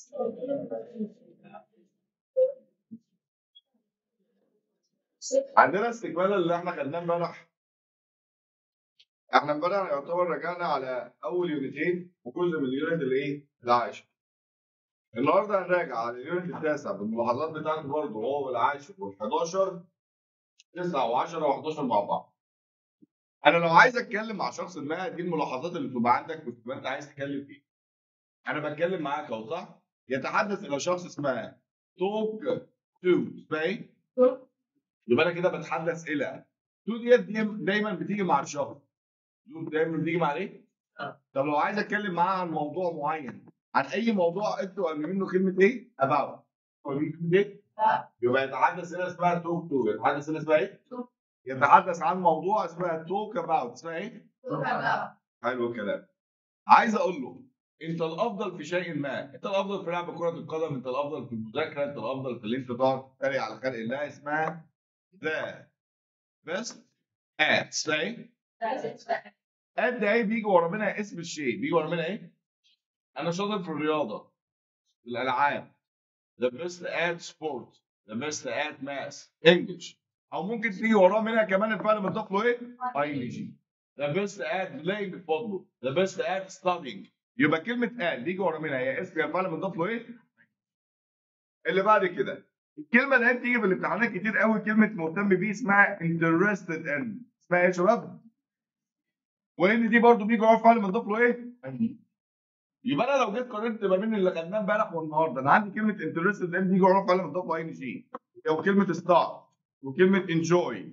عندنا استكمالا اللي احنا خدناه امبارح احنا امبارح يعتبر رجعنا على اول يونتين وجزء من اليونت الايه؟ العاشر. النهارده هنراجع على اليونت التاسع بالملاحظات بتاعته برضه هو العاشر وال11 9 و10 و11 مع بعض. انا لو عايز اتكلم مع شخص ما دي الملاحظات اللي بتبقى عندك وتبقى انت عايز تتكلم فيها. انا بتكلم معاك اهو صح؟ يتحدث الى شخص اسمه توك تو اسمها ايه؟ يبقى انا كده بتحدث الى تو ديت دي دايما بتيجي مع الشخص تو دايما بتيجي مع ايه؟ طب لو عايز اتكلم معاه عن موضوع معين عن اي موضوع اكتب قبل منه كلمه ايه؟ about قبل منه كلمه ايه؟ يبقى يتحدث الى اسمها توك تو يتحدث الى اسمها ايه؟ يتحدث عن موضوع اسمها توك about اسمها ايه؟ حلو الكلام عايز اقول له انت الافضل في شيء ما انت الافضل في لعب كره القدم انت الافضل في المذاكره انت الافضل في اللي انت تقعد تتريق على خلق الله اسمها ذا بس ات اسمها ايه؟ ات ده ايه بيجي ورا منها اسم الشيء بيجي ورا منها ايه؟ انا شاطر في الرياضه في الالعاب the best at sport the best at math English او ممكن تيجي وراه منها كمان الفعل مضاف له ايه؟ ing the best at playing football the best at studying يبقى كلمة at بيجي ورا منها هي اسم يا فعل مضاف له ايه؟ اللي بعد كده الكلمة اللي هي بتيجي في الامتحانات كتير قوي كلمة مهتم بيه اسمها interested in اسمها ايه يا شباب؟ وان دي برضو بيجي ورا فعل مضاف له ايه؟ يبقى انا لو جيت قارنت ما بين اللي خدناه امبارح والنهارده انا عندي كلمة interested in بيجي ورا فعل مضاف له اي شيء او كلمة start وكلمة enjoy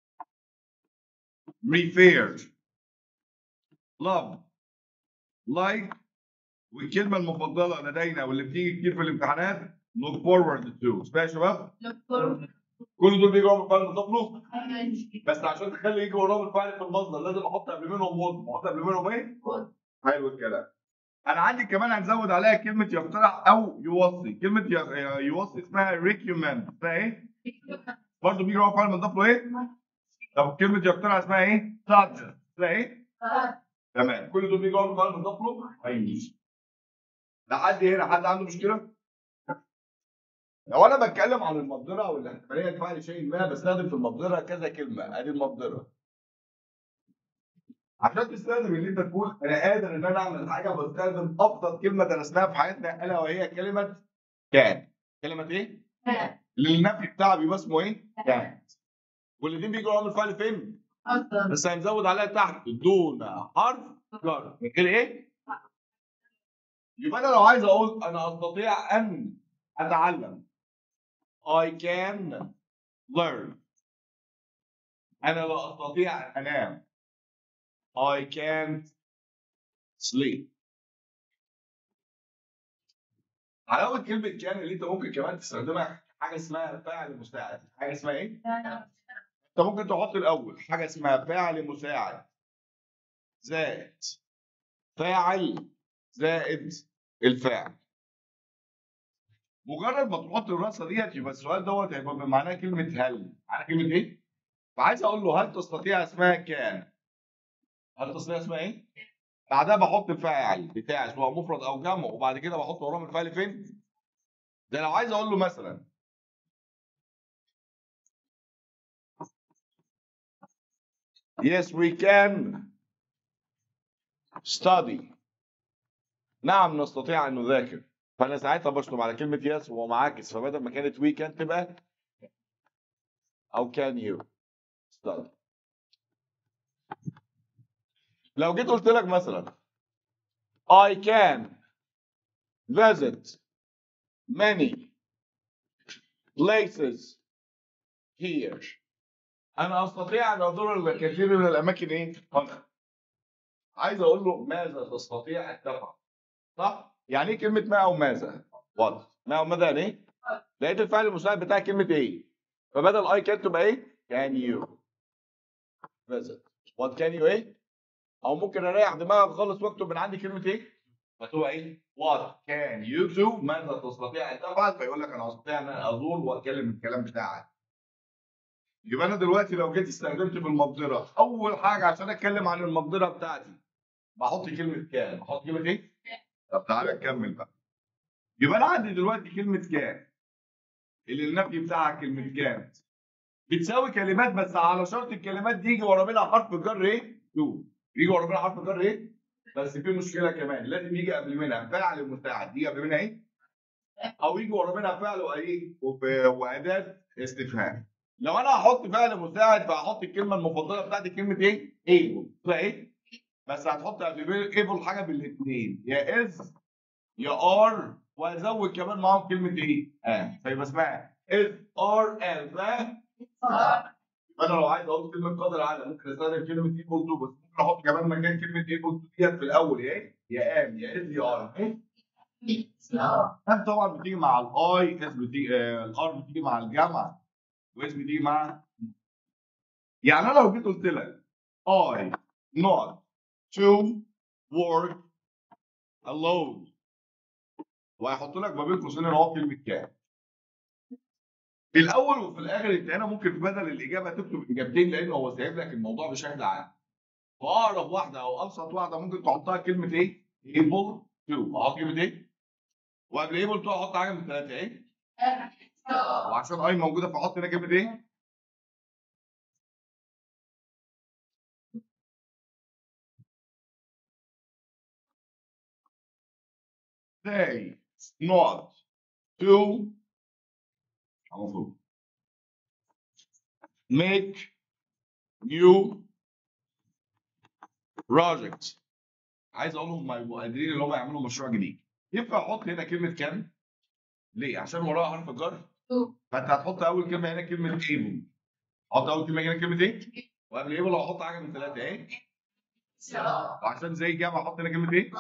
refer love like والكلمة المفضلة لدينا واللي بتيجي كتير في الامتحانات look forward to اسمها يا شباب كل دول بيجوا ورا الفعل المضاف له بس عشان تخلي يجي وراهم الفعل في المصدر لازم احط قبل منهم would احط قبل منهم ايه؟ حلو الكلام انا عندي كمان هنزود عليها كلمة يقترح او يوصي كلمة ي- يوصي اسمها recommend اسمها ايه؟ برضه بيجي ورا الفعل المضاف له ايه؟ طب كلمة يقترح اسمها ايه؟ suggest اسمها ايه؟ تمام كل دول بيجوا ورا الفعل المضاف له اي لحد هنا حد عنده مشكلة؟ لو انا بتكلم عن المقدره او الاحتماليه لفعل شيء ما بستخدم في المقدره كذا كلمه ادي المقدره عشان تستخدم اللي انت تقول انا قادر ان انا اعمل حاجه بستخدم افضل كلمه درسناها في حياتنا الا وهي كلمه كان كلمه ايه؟ اللي النفي بتاعها بيبقى اسمه ايه؟ كان والاثنين بيجوا ورا الفعل فين؟ بس هنزود عليها تحت دون حرف جر من غير ايه؟ يبقى انا لو عايز اقول انا استطيع ان اتعلم I can learn انا لا استطيع ان انام I can't sleep حلاوه كلمه كان اللي انت ممكن كمان تستخدمها حاجه اسمها فاعل مساعد حاجه اسمها ايه؟ انت ممكن تحط الاول حاجه اسمها فاعل مساعد زائد فاعل زائد الفاعل مجرد ما تحط الراسه ديت يبقى السؤال دوت هيبقى بمعناه كلمه هل معناه كلمه ايه؟ فعايز اقول له هل تستطيع اسمها كان هل تستطيع اسمها ايه؟ بعدها بحط الفاعل بتاعي سواء مفرد او جمع وبعد كده بحط وراهم الفعل فين؟ ده لو عايز اقول له مثلا Yes, we can study. نعم نستطيع أن نذاكر. فأنا ساعتها بشطب على كلمة yes وهو معاكس فبدل ما كانت we can تبقى أو can you study. لو جيت قلت لك مثلا I can visit many places here. انا استطيع ان ازور الكثير من الاماكن ايه؟ هنا. عايز اقول له ماذا تستطيع ان تفعل؟ صح؟ يعني ايه كلمه ما او ماذا؟ وات ما او ماذا يعني ايه؟ لقيت الفعل المساعد بتاع كلمه ايه؟ فبدل اي كان تبقى ايه؟ كان يو visit وات كان يو ايه؟ او ممكن اريح دماغك خالص واكتب من عندي كلمه ايه؟ فتبقى ايه؟ وات كان يو دو ماذا تستطيع ان تفعل؟ فيقول لك انا استطيع ان أنا ازور واتكلم الكلام بتاعك. يبقى انا دلوقتي لو جيت استخدمت في المقدره اول حاجه عشان اتكلم عن المقدره بتاعتي بحط كلمه كان بحط كلمه ايه؟ طب تعالى نكمل بقى يبقى انا عندي دلوقتي كلمه كان اللي النفي بتاعها كلمه كان بتساوي كلمات بس على شرط الكلمات دي يجي ورا منها حرف جر ايه؟ تو يجي ورا منها حرف جر ايه؟ بس في مشكله كمان لازم يجي قبل منها فاعل مساعد يجي قبل منها ايه؟ او يجي ورا منها فعل وايه؟ وب- واداه استفهام لو انا هحط فعل مساعد فهحط الكلمه المفضله بتاعتي كلمه ايه؟ ايبل تبقى ايه؟ بس هتحط قبل ايبل حاجه بالاثنين يا از يا ار وازود كمان معاهم كلمه ايه؟ ام فيبقى اسمها از ار ام فاهم؟ انا لو عايز اقول كلمه قادر على ممكن استخدم كلمه ايبل تو بس ممكن احط كمان مكان كلمه ايبل تو ديت في الاول يا ايه؟ يا ام يا از يا ار ايه؟ ام طبعا بتيجي مع الاي اس بتيجي آه الار بتيجي مع الجمع واس بتيجي مع يعني انا لو جيت قلت لك I not to work alone وهيحط لك ما بين قوسين اللي هو كلمه كام في الاول وفي الاخر انت هنا ممكن بدل الاجابه تكتب اجابتين لان هو سايب لك الموضوع بشكل عام فاقرب واحده او ابسط واحده ممكن تحطها كلمه ايه؟ able to احط كلمه ايه؟ وقبل able to احط حاجه من الثلاثه ايه؟ وعشان اي موجوده فاحط هنا كلمه ايه؟ they not to المفروض make new project عايز اقول لهم يبقوا قادرين ان هم يعملوا مشروع جديد ينفع احط هنا كلمه كان ليه عشان وراها حرف جر فانت هتحط اول كلمه هنا كلمه able احط اول كلمه هنا كلمه ايه وقبل able احط حاجه من ثلاثه ايه وعشان زي جمع احط هنا كلمه ايه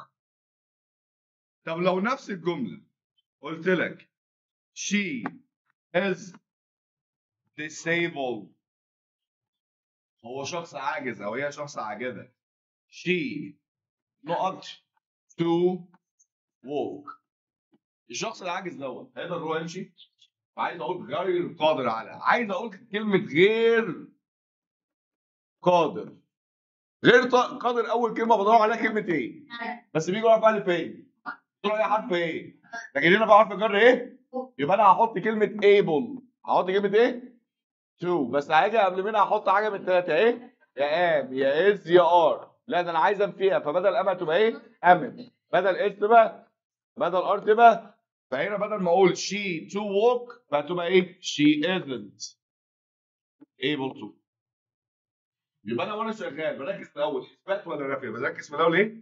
طب لو نفس الجمله قلت لك she is disabled هو شخص عاجز او هي شخص عاجزه she not to walk الشخص العاجز دوت هيقدر هو يمشي عايز اقول غير قادر على عايز اقول كلمه غير قادر غير ط- قادر اول كلمه بدور عليها كلمه ايه بس بيجي ورا فعل فين تقول اي حرف ايه لكن هنا بقى حرف جر ايه يبقى انا هحط كلمه able هحط كلمه ايه to بس هاجي قبل منها احط حاجه من الثلاثه ايه يا ام يا از يا ار لا ده انا عايز انفيها فبدل ام تبقى ايه امن بدل اس تبقى بدل ار تبقى فهنا بدل ما اقول she to walk فهتبقى ايه she isn't able to يبقى انا وانا شغال بركز في الاول اثبات ولا نفي بركز في الاول ايه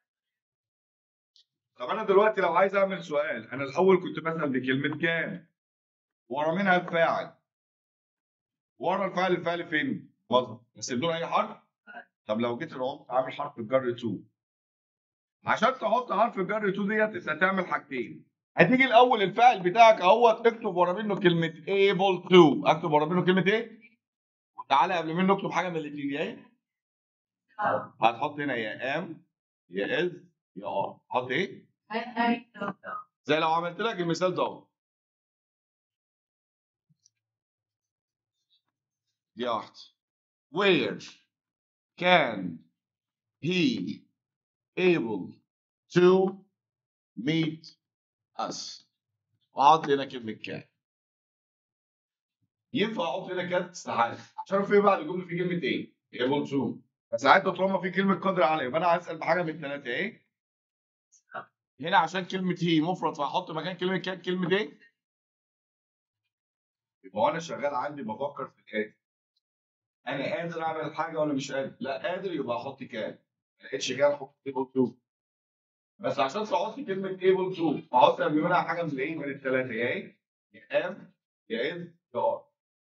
طب انا دلوقتي لو عايز اعمل سؤال انا الاول كنت بسال بكلمه كان ورا منها الفاعل ورا الفاعل الفاعل فين؟ وسط بس بدون اي حرف طب لو جيت رحت عامل حرف الجر 2 عشان تحط حرف الجر 2 ديت انت هتعمل حاجتين هتيجي الاول الفاعل بتاعك اهوت تكتب ورا منه كلمه able to اكتب ورا منه كلمه ايه؟ وتعالى قبل منه اكتب حاجه من الاثنين يا ايه؟ هتحط هنا يا ام يا از يا ار حط ايه؟ زي لو عملت لك المثال ده دي واحدة where can he able to meet us واحط هنا كلمة كان ينفع احط هنا كان استحالة عشان في بعد الجملة في كلمة ايه؟ able to فساعتها طالما في كلمة قدر عليه يبقى انا عايز اسال بحاجة من الثلاثة ايه؟ هنا عشان كلمة هي مفرد فهحط مكان كلمة كان كلمة ايه؟ يبقى وانا شغال عندي بفكر في الآتي انا قادر اعمل حاجه ولا مش قادر؟ لا قادر يبقى احط كان ما لقيتش كان احط ايبل تو بس عشان تحط كلمه ايبل تو احط قبل منها حاجه من الايه من الثلاثه يا ايه؟ يا ام يا از يا ار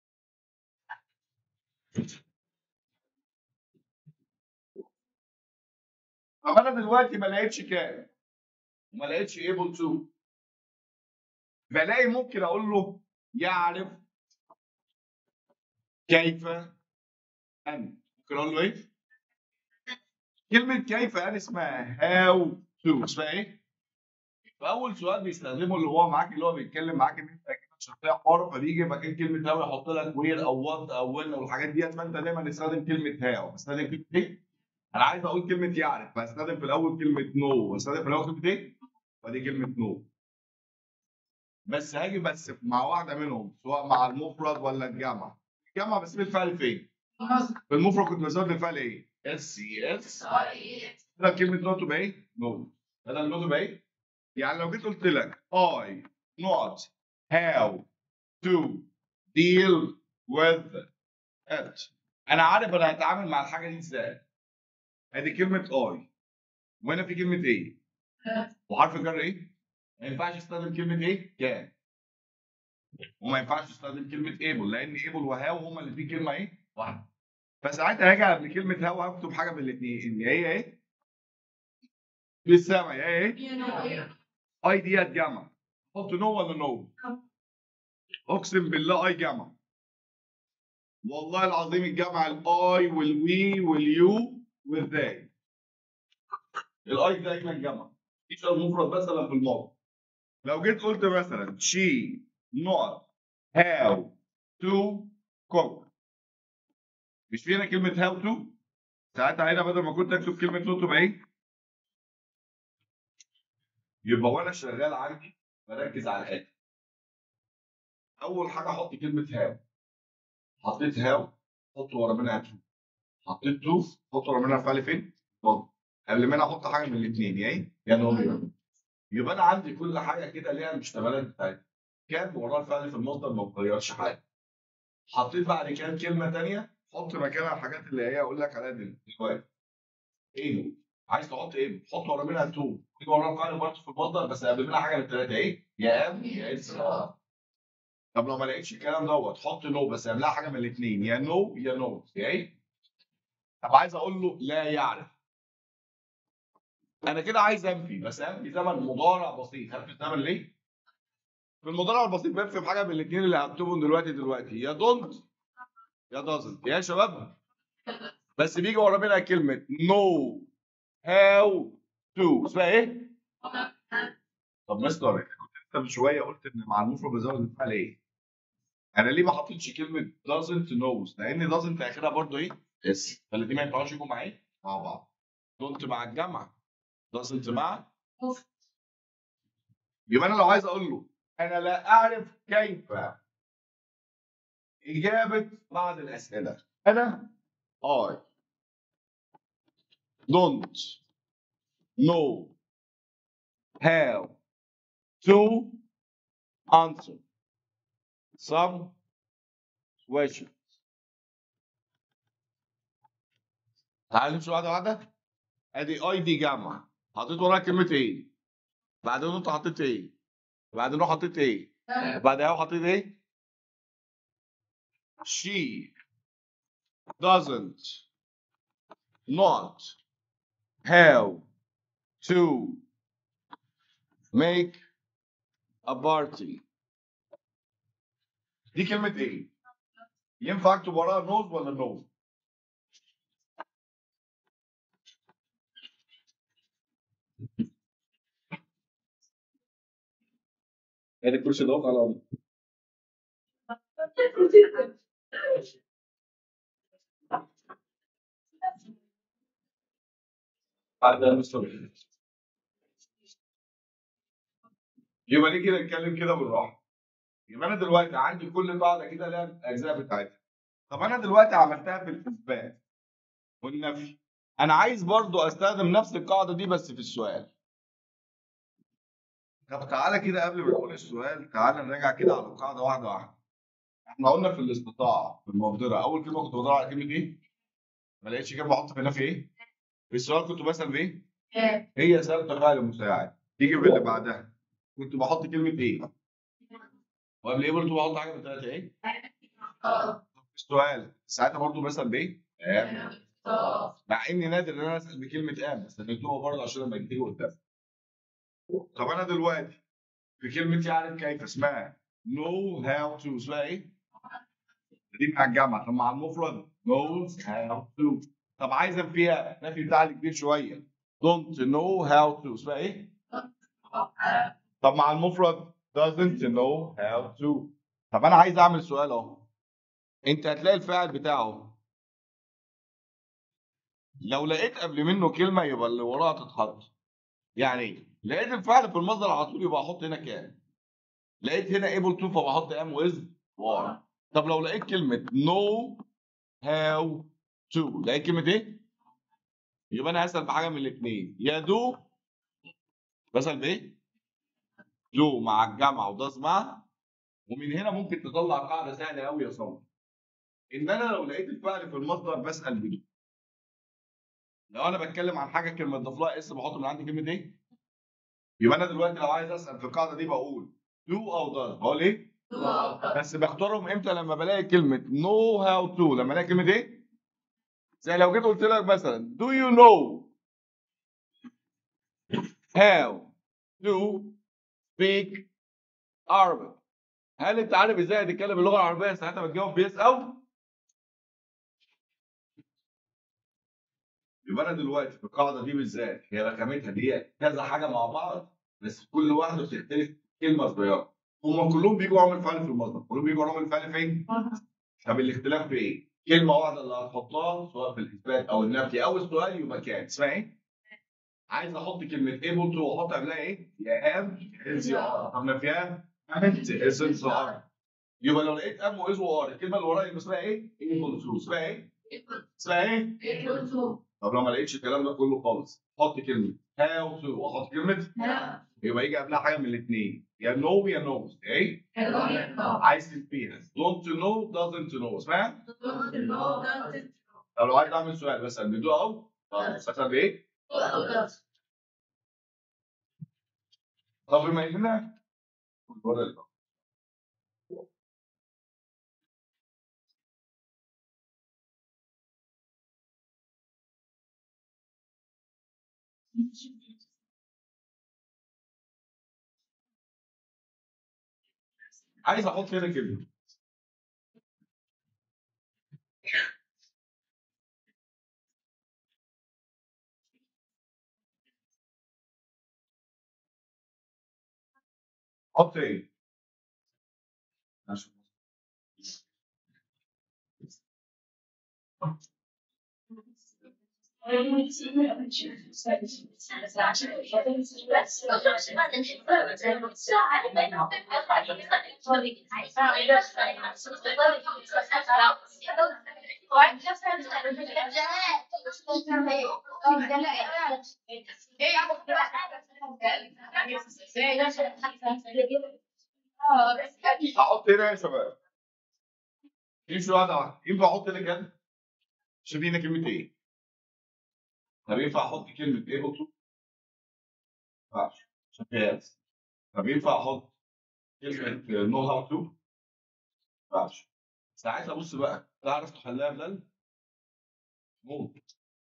طب انا دلوقتي ما لقيتش كان وما لقيتش ايبل تو بلاقي ممكن اقول له يعرف كيف ان ممكن اقول له ايه؟ كلمة كيف ان اسمها هاو تو اسمها ايه؟ فأول سؤال بيستخدمه اللي هو معاك اللي هو بيتكلم معاك ان انت كده شخصية حرة فبيجي مكان كلمة هاو يحط لك وير او وات او وين والحاجات ديت فانت دايما استخدم كلمة هاو بستخدم كلمة ايه؟ انا عايز اقول كلمة يعرف فاستخدم في الاول كلمة نو واستخدم في الاول كلمة ايه؟ فدي كلمة نو بس هاجي بس مع واحده منهم سواء مع المفرد ولا الجمع الجمع بسيب الفعل فين؟ في المفرد كنت بزود الفعل ايه؟ اس اي اس بدل كلمه نوت تبقى ايه؟ نو بدل نوت تبقى ايه؟ يعني لو جيت قلت لك I not how to deal with it انا عارف انا هتعامل مع الحاجه دي ازاي ادي كلمه I وهنا في كلمه ايه؟ وحرف الجر ايه؟ ما ينفعش استخدم كلمه ايه؟ كان وما ينفعش استخدم كلمه able لان able وهاو هما اللي فيه كلمه ايه؟ واحده فساعتها هاجي قبل كلمه هاو هكتب حاجه من الاثنين يا هي ايه؟ بالسما يا ايه؟ اي ديت جمع حط نو ولا نو؟ اقسم بالله اي جمع والله العظيم الجمع الاي والوي واليو والذاي الاي دايما جمع مفيش المفرد مثلا في الماضي لو جيت قلت مثلا she not how to cook مش في هنا كلمة how to ساعتها هنا بدل ما كنت اكتب كلمة to تبقى ايه؟ يبقى وانا شغال عندي بركز على الآتي أول حاجة أحط كلمة هاو حطيت هاو حط ورا منها تو حطيت تو حط ورا منها فعل فين؟ برضه قبل ما انا احط حاجه من الاثنين يا ايه؟ يا نو يبقى انا عندي كل حاجه كده ليها المشتملات بتاعتها كان وراه الفعل في المصدر ما بغيرش حاجه حطيت بعد كده كلمه ثانيه حط مكانها الحاجات اللي هي اقول لك عليها دلوقتي ايه عايز تحط ايه؟ حط ورا منها تو تيجي ورا الفعل برضه في المصدر بس قبل منها حاجه من الثلاثه ايه؟ يا ام يا اس طب لو ما لقيتش الكلام دوت حط نو بس قبلها حاجه من الاثنين يا نو يا نو يا ايه؟ طب عايز اقول له لا يعرف انا كده عايز انفي بس انفي زمن مضارع بسيط انفي الزمن ليه؟ في المضارع البسيط بنفي بحاجه من الاثنين اللي هكتبهم دلوقتي دلوقتي يا دونت يا دازنت يا شباب بس بيجي ورا منها كلمه نو هاو تو اسمها ايه؟ طب مستر كنت انت من شويه قلت ان مع المفرد بزود الفعل ايه؟ انا ليه ما حطيتش كلمه doesn't knows؟ لان doesn't اخرها برضه ايه؟ اس فالاثنين ما ينفعوش يجوا مع ايه؟ مع بعض دونت مع الجمع doesn't مع يبقى انا لو عايز اقول له انا لا اعرف كيف اجابه بعض الاسئله انا I don't know how to answer some questions تعال نمشي واحده واحده ادي اي دي جمع حطيت وراها كلمه ايه بعدين انت حطيت ايه بعدين روح حطيت ايه بعدها هو حطيت ايه she doesn't not how to make a party دي كلمة ايه؟ ينفع اكتب وراها نوز ولا نو؟ ادي الكرسي دوت على الارض بعد المستوى يبقى نيجي نتكلم كده بالراحه يبقى انا دلوقتي عندي كل قاعده كده لها الاجزاء بتاعتها طب انا دلوقتي عملتها في الاثبات والنفي انا عايز برضو استخدم نفس القاعده دي بس في السؤال طب تعالى كده قبل ما نقول السؤال تعالى نراجع كده على القاعده واحده واحده احنا قلنا في الاستطاعه في المقدره اول كلمه كنت بدور على كلمه ايه؟ ما لقيتش كلمه احط في نفي ايه؟ في السؤال كنت بسال بايه؟ هي سالت فعل مساعد تيجي في اللي بعدها كنت بحط كلمه ايه؟ وقبل ايه برضه بحط حاجه من ثلاثه ايه؟ في السؤال ساعتها برضه بسال بايه؟ آم. مع اني نادر ان انا اسال بكلمه ام بس نكتبها برضه عشان لما تيجي قدام طب انا دلوقتي في كلمه يعرف كيف اسمها know how to اسمها ايه؟ دي مع الجامعه طب مع المفرد knows how to طب عايز فيها نفي بتاعي كبير شويه don't know how to اسمها ايه؟ طب مع المفرد doesn't know how to طب انا عايز اعمل سؤال اهو انت هتلاقي الفاعل بتاعه لو لقيت قبل منه كلمه يبقى اللي وراها تتحط يعني ايه؟ لقيت الفعل في المصدر على طول يبقى احط هنا كام لقيت هنا able to فبحط am with وار طب لو لقيت كلمه know how to لقيت كلمه ايه؟ يبقى انا هسال بحاجه من الاثنين يا دو بسال بايه؟ دو مع الجمع وداز مع ومن هنا ممكن تطلع قاعده سهله قوي يا صبري ان انا لو لقيت الفعل في المصدر بسال بدو لو انا بتكلم عن حاجه كلمه ضاف لها اس بحط من عندي كلمه ايه؟ يبقى انا دلوقتي لو عايز اسال في القاعده دي بقول دو او داز بقول ايه؟ بس بختارهم امتى لما بلاقي كلمه know how to لما الاقي كلمه ايه؟ زي لو جيت قلت لك مثلا do you know how to speak Arabic هل انت عارف ازاي تتكلم اللغه العربيه ساعتها بتجاوب بيس او يبقى انا دلوقتي في القاعده دي بالذات هي رقمتها دي كذا حاجه مع بعض بس كل واحده بتختلف كلمه صغيره هم كلهم بيجوا عامل فعل في المصدر كلهم بيجوا عامل فعل فين؟ طب الاختلاف في ايه؟ كلمه واحده اللي هتحطها سواء في الاثبات او النفي او السؤال يبقى كان اسمها ايه؟ عايز احط كلمه able to واحط قبلها ايه؟ يا ام از ار طب نفيها انت اسنس ار يبقى لو لقيت ام واز وار الكلمه اللي ورايا يبقى اسمها ايه؟ able to اسمها ايه؟ اسمها ايه؟ طب لو ما لقيتش الكلام ده كله خالص حط كلمه how to واحط كلمه يبقى يجي قبلها حاجه من الاثنين يا نو يا نو ايه؟ عايز تنفيها don't to know doesn't to know اسمها طب لو عايز اعمل سؤال بسال بدو او بسال بايه؟ طب بما اننا عايز احط هنا كلمه حط ايه؟ عشان- هحط هنا يا شباب يمشي واحده واحده ينفع احط هنا كده؟ شايفين هنا كلمه ايه؟ طب ينفع احط كلمه able to؟ ما ينفعش شغال طب ينفع احط كلمه know how to؟ ما ينفعش ساعتها بص بقى تعرف تحلها بلال؟ ممكن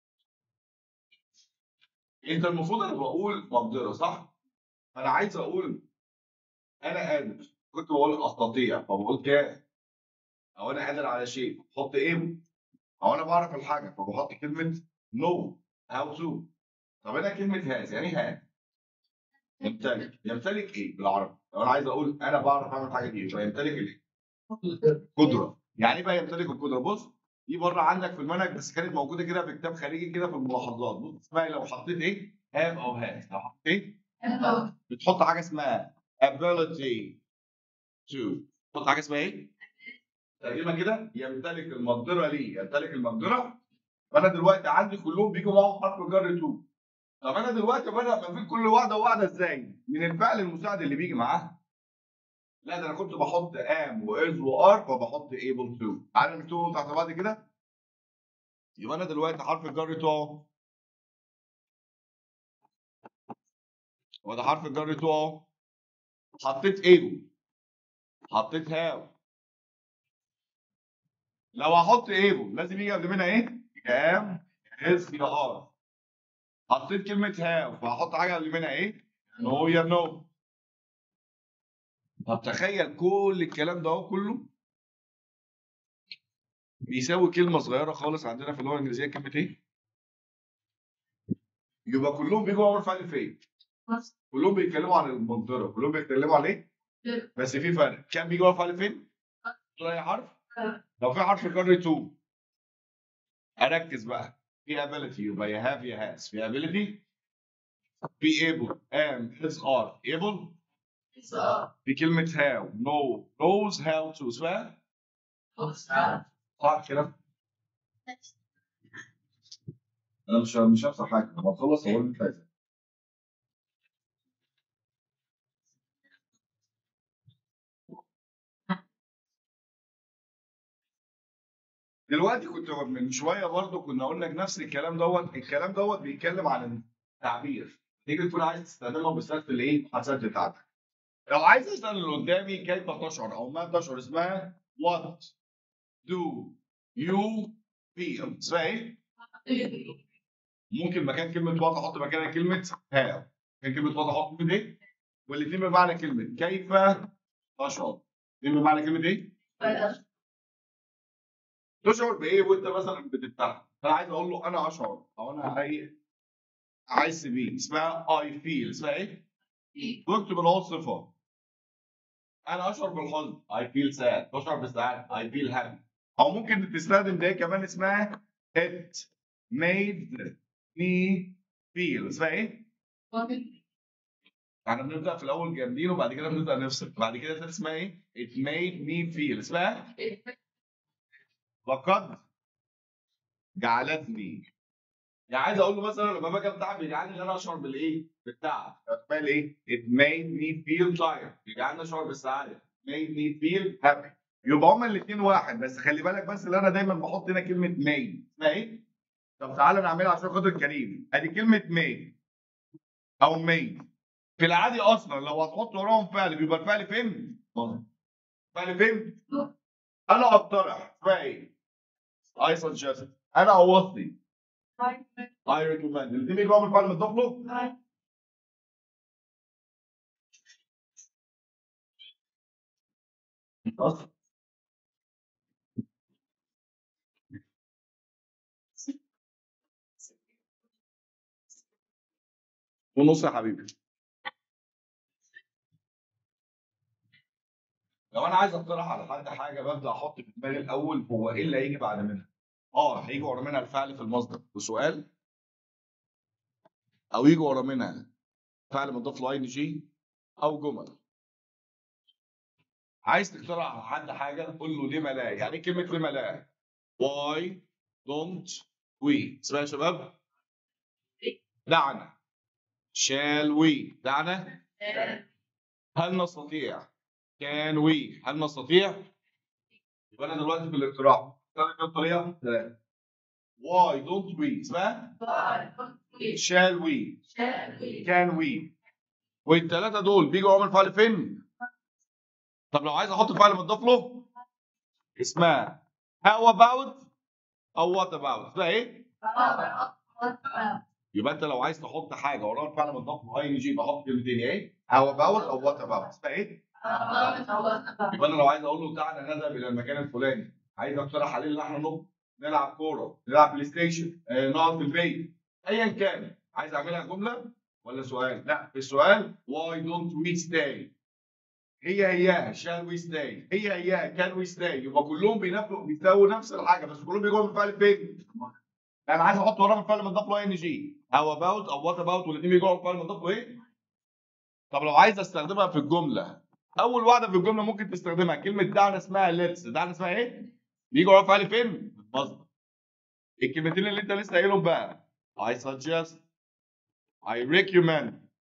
انت المفروض انا بقول مقدره صح؟ انا عايز اقول انا قادر كنت بقول استطيع فبقول كان او انا قادر على شيء بحط ايه او انا بعرف الحاجه فبحط كلمه نو هاو تو طب انا كلمه هاز يعني هاز يمتلك يمتلك ايه بالعربي لو انا عايز اقول انا بعرف اعمل حاجه دي يبقى يمتلك الايه قدره يعني ايه بقى يمتلك القدره بص دي بره عندك في المنهج بس كانت موجوده كده في كتاب خارجي كده في الملاحظات بص اسمها إيه؟ لو حطيت ايه هاف او هاز لو حطيت ايه بتحط حاجه اسمها ability to تحط حاجه اسمها ايه؟ ترجمه كده يمتلك المقدره ليه يمتلك المقدره فانا دلوقتي عندي كلهم بيجوا معاهم حرف جر تو طب انا دلوقتي بدأ ما بين كل واحده وواحده ازاي؟ من الفعل المساعد اللي بيجي معاها لا ده انا كنت بحط ام واز وار فبحط able to تعالى نكتبهم تحت بعض كده يبقى انا دلوقتي حرف الجر تو اهو وده حرف الجر تو اهو حطيت able حطيت هاو لو هحط ايبو لازم يجي قبل منها ايه؟ يا ام اس يا ار حطيت كلمة هاو فهحط حاجة قبل منها ايه؟ نو يا نو طب تخيل كل الكلام ده اهو كله بيساوي كلمة صغيرة خالص عندنا في اللغة الإنجليزية كلمة ايه؟ يبقى كلهم بيجوا أول فعل فين؟ كلهم بيتكلموا عن المنظرة كلهم بيتكلموا عن ايه؟ بس في فرق كان بيجي أول فعل فين؟ تقول أي حرف؟ لو في حرف جر تو اركز بقى في ability يبقى يا have يا has في ability في able am is are able في كلمة how know knows how to اسمها صح كده؟ انا مش مش هخسر حاجة لما اخلص هقول اللي انت عايزه دلوقتي كنت من شويه برضه كنا قلنا نفس الكلام دوت الكلام دوت بيتكلم عن التعبير تيجي تكون عايز تستخدمه بالذات في الايه المحادثات بتاعتك لو عايز اسال اللي قدامي كيف تشعر او ما تشعر اسمها what do you feel اسمها ايه؟ ممكن مكان كلمه what احط مكانها كلمه how مكان كلمه what احط كلمه ايه؟ والاثنين بمعنى كلمه كيف تشعر الاثنين بمعنى كلمه ايه؟ تشعر بايه وانت مثلا بتفتح فانا عايز اقول له انا اشعر او انا عايز عايز بيه اسمها اي فيل اسمها ايه؟ واكتب الهو صفه انا اشعر بالحزن I feel sad بشعر بالسعاده I feel happy او ممكن تستخدم ده كمان اسمها it made me feel اسمها ايه؟ احنا بنبدا في الاول جامدين وبعد كده بنبدا نفصل بعد كده اسمها ايه؟ it made me feel اسمها وقد جعلتني يعني عايز اقول له مثلا لما باجي اتعب بيجعلني ان انا اشعر بالايه؟ بالتعب اسمها ايه؟ It made me feel tired بيجعلني اشعر بالسعاده made me feel happy يبقى هما الاثنين واحد بس خلي بالك بس اللي انا دايما بحط هنا كلمه made اسمها ايه؟ طب تعالى نعملها عشان خاطر كريم ادي كلمه made او made في العادي اصلا لو هتحط وراهم فعل بيبقى الفعل فين؟ فعل فين؟ انا اقترح اسمها ايه؟ I suggest انا اوصي I recommend الاثنين بيجوا من الفعل متضاف له خلاص ونص يا حبيبي لو انا عايز اقترح على حد حاجه ببدا احط في دماغي الاول هو ايه اللي هيجي بعد منها اه هيجي ورا منها الفعل في المصدر وسؤال او يجي ورا منها فعل مضاف له اي جي او جمل عايز تقترح على حد حاجه قول له ليه لا يعني ايه كلمه ليه لا واي دونت وي اسمها يا شباب دعنا شال وي دعنا هل نستطيع كان وي هل نستطيع يبقى انا دلوقتي في الاقتراح استخدم كام طريقه ثلاثه واي دونت وي اسمها شال وي كان وي والثلاثه دول بيجوا عمل فعل فين طب لو عايز احط فعل مضاف له اسمها how about او what about اسمها ايه يبقى انت لو عايز تحط حاجه وراها الفعل مضاف له اي جي بحط كلمتين ايه how about او what about اسمها ايه يبقى انا لو عايز اقول له تعالى نذهب الى المكان الفلاني عايز اقترح عليه ان احنا نخرج نلعب كوره نلعب بلاي ستيشن آه، نقعد في البيت ايا كان عايز اعملها جمله ولا سؤال لا في السؤال why don't we stay هي هي shall we stay هي هي can we stay يبقى كلهم بينفوا بيساووا نفس الحاجه بس كلهم بيجوا من فعل فين انا عايز احط وراهم الفعل مضاف له ان جي how about او what about والاثنين بيجوا من فعل مضاف له ايه طب لو عايز استخدمها في الجمله اول واحده في الجمله ممكن تستخدمها كلمه دعنا اسمها ليتس دعنا اسمها ايه بيجي ورا فعل فين المصدر الكلمتين اللي انت لسه قايلهم بقى I suggest I recommend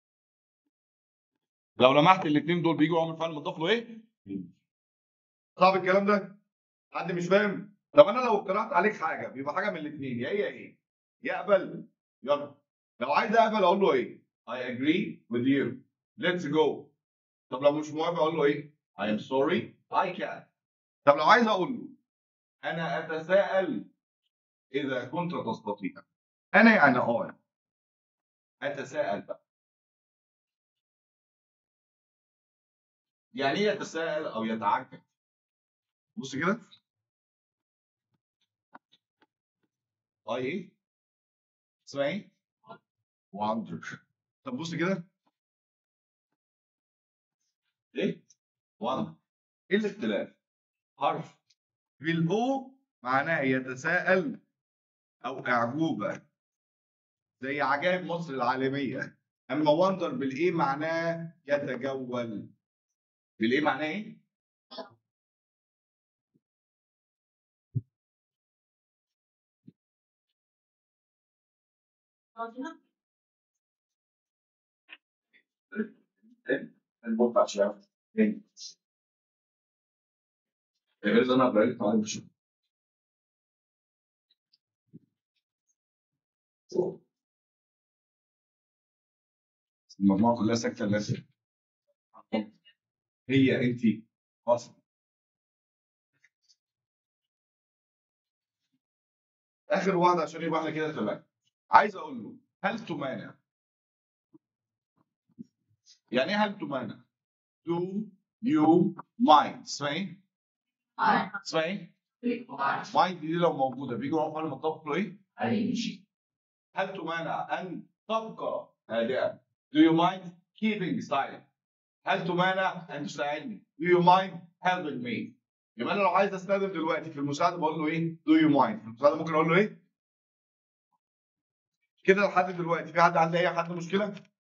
لو لمحت الاثنين دول بيجوا عمل فعل مضاف له ايه صعب الكلام ده حد مش فاهم طب انا لو اقترحت عليك حاجه بيبقى حاجه من الاثنين يا هي ايه يا اقبل يلا لو عايز اقبل اقول له ايه I agree with you let's go طب لو مش موافق اقول له ايه I am sorry I can't طب لو عايز اقول له انا اتساءل اذا كنت تستطيع انا يعني اه اتساءل بقى يعني ايه يتساءل او يتعجب بص كده اي ايه اسمها ايه wonder طب بص كده ايه wonder ايه الاختلاف حرف في الاو معناها يتساءل او اعجوبه زي عجائب مصر العالميه اما وندر بالايه معناه يتجول بالايه معناه ايه؟ البوت عشان تاني غير انا بقالي تعالى بشوف المجموعة كلها ساكتة الناس هي انت خلاص اخر واحدة عشان يبقى احنا كده تمام عايز اقول له هل تمانع يعني ايه هل تمانع؟ do you mind اسمها ايه؟ اسمها ايه؟ mind دي لو موجودة بيجي وراها فعل مطلق له ايه؟ هل تمانع ان تبقى هادئا؟ Do you mind keeping silent؟ هل تمانع ان تساعدني؟ Do you mind helping me؟ يبقى انا لو عايز استخدم دلوقتي في المساعدة بقول له ايه؟ Do you mind؟ في المساعدة ممكن اقول له ايه؟ كده لحد دلوقتي في حد عنده اي حد مشكلة؟